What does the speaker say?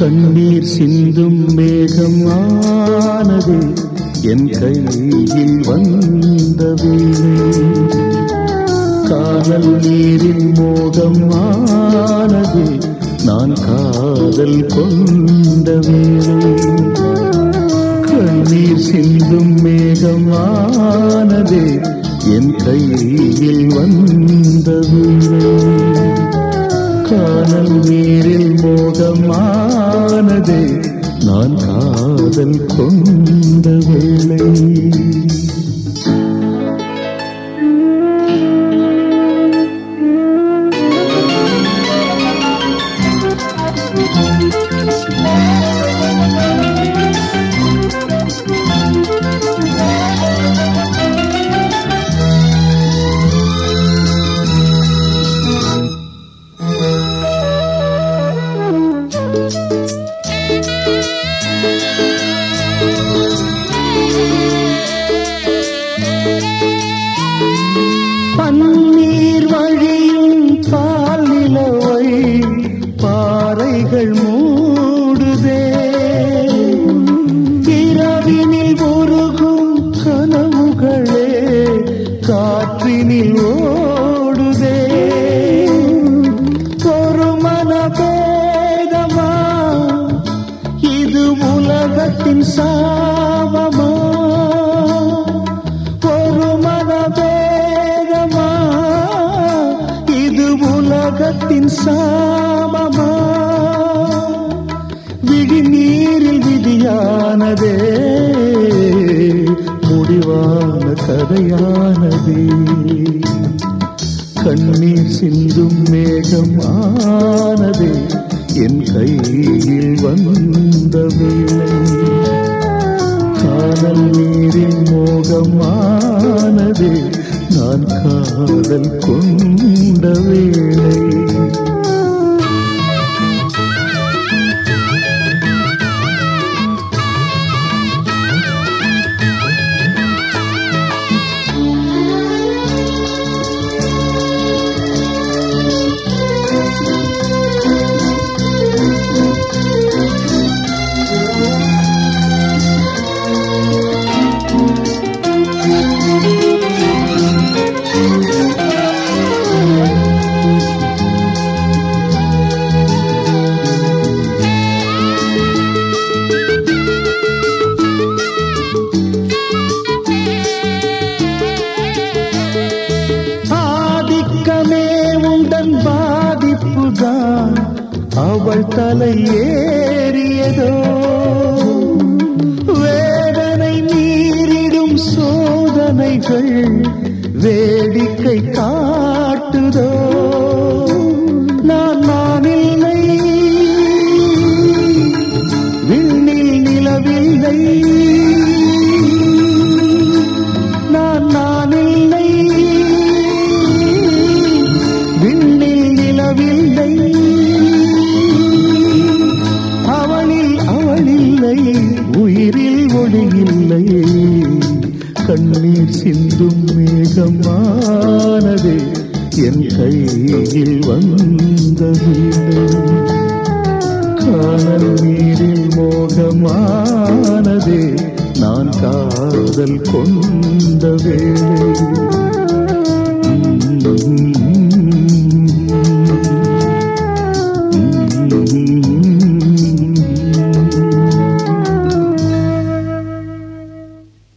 கண்ணீர் சிந்தும் மேகம் ஆனது என் கையில் வந்தவே காதல் நீரில் மோகம் ஆனது நான் காதல் கொண்ட வேளை கண்ணீர் சிந்தும் மேகம் ஆனது என் கையில் வந்த வேளை காணல் நீரில் மோகமானது நான் காதல் கொண்ட வேளை பன்னீர் வழியும் பால் நிலவை பாறைகள் மூடுதே இரவினில் உருகும் கனவுகளே காற்றினில் ஓடுதே ஒரு மனபேதமா இது உலகத்தின் சாபமா ஒரு மனபேதமா இது உலகத்தின் சாபமா விழி நீரில் விதியானதே முடிவான கதையானதே கண்ணீர் சிந்தும் மேகம் ஆனதே என் கையில் வந்த வேளை காதல் நீரின் மோகமானதே நான் காதல் கொண்ட வேளை ஆதிக்கமே உந்தன் பாதிப்புதான் அவள் தலை ஏறியதோ வேதனை மீறிடும் சோதனைகள் வேடிக்கை காட்டுதோ நான் நான் இல்லை விண்ணில் நிலவில்லை நான் நான் இல்லை விண்ணில் நிலவில்லை அவளில் அவளில்லை உயிரில் ஒளியில்லை கண்ணீர் சிந்தும் மேகமானது என் கையில் வந்த வீடு காணல் நீரில் மோகமானதே நான் காதல் கொண்ட வேளை